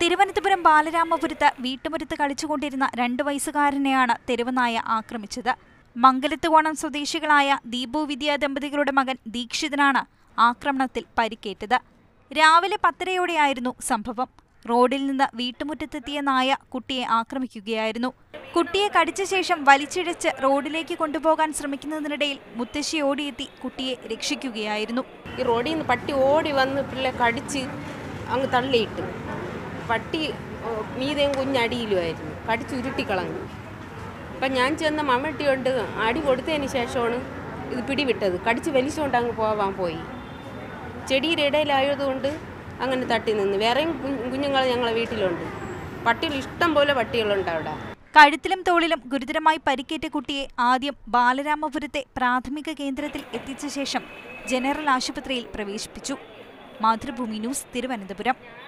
തിരുവനന്തപുരം ബാലരാമപുരത്ത് വീട്ടുമുറ്റത്ത് കളിച്ചുകൊണ്ടിരുന്ന രണ്ട് വയസ്സുകാരനെയാണ് തെരുവുനായ ആക്രമിച്ചത് മംഗലത്തുകോണം സ്വദേശികളായ ദീപു വിദ്യ ദമ്പതികളുടെ മകൻ ദീക്ഷിതനാണ് ആക്രമണത്തിൽ പരിക്കേറ്റത് രാവിലെ പത്തരയോടെയായിരുന്നു സംഭവം റോഡിൽ നിന്ന് വീട്ടുമുറ്റത്തെത്തിയ നായ കുട്ടിയെ ആക്രമിക്കുകയായിരുന്നു കുട്ടിയെ കടിച്ച ശേഷം വലിച്ചിഴച്ച് റോഡിലേക്ക് കൊണ്ടുപോകാൻ ശ്രമിക്കുന്നതിനിടയിൽ മുത്തശ്ശി ഓടിയെത്തി കുട്ടിയെ രക്ഷിക്കുകയായിരുന്നു ഈ റോഡിൽ നിന്ന് പട്ടി ഓടി വന്ന് പിള്ളെ കടിച്ച് അങ്ങ് തള്ളിയിട്ട് പട്ടി ഓ, മീതയും കുഞ്ഞടിയിലുമായിരുന്നു കടിച്ച് ഉരുട്ടിക്കളഞ്ഞു അപ്പം ഞാൻ ചെന്ന മമ്മട്ടി കൊണ്ട് അടി കൊടുത്തതിന് ശേഷമാണ് ഇത് പിടിവിട്ടത് കടിച്ച് വലിച്ചുകൊണ്ട് അങ്ങ് പോവാൻ പോയി ചെടിയുടെ ഇടയിലായതുകൊണ്ട് അങ്ങനെ തട്ടി നിന്ന് വേറെയും കുഞ്ഞുങ്ങൾ ഞങ്ങളെ വീട്ടിലുണ്ട് പട്ടികൾ ഇഷ്ടം പോലെ പട്ടികളുണ്ട് അവിടെ കഴുത്തിലും തോളിലും ഗുരുതരമായി പരിക്കേറ്റ കുട്ടിയെ ആദ്യം ബാലരാമപുരത്തെ പ്രാഥമിക കേന്ദ്രത്തിൽ എത്തിച്ച ശേഷം ജനറൽ ആശുപത്രിയിൽ പ്രവേശിപ്പിച്ചു മാതൃഭൂമി ന്യൂസ് തിരുവനന്തപുരം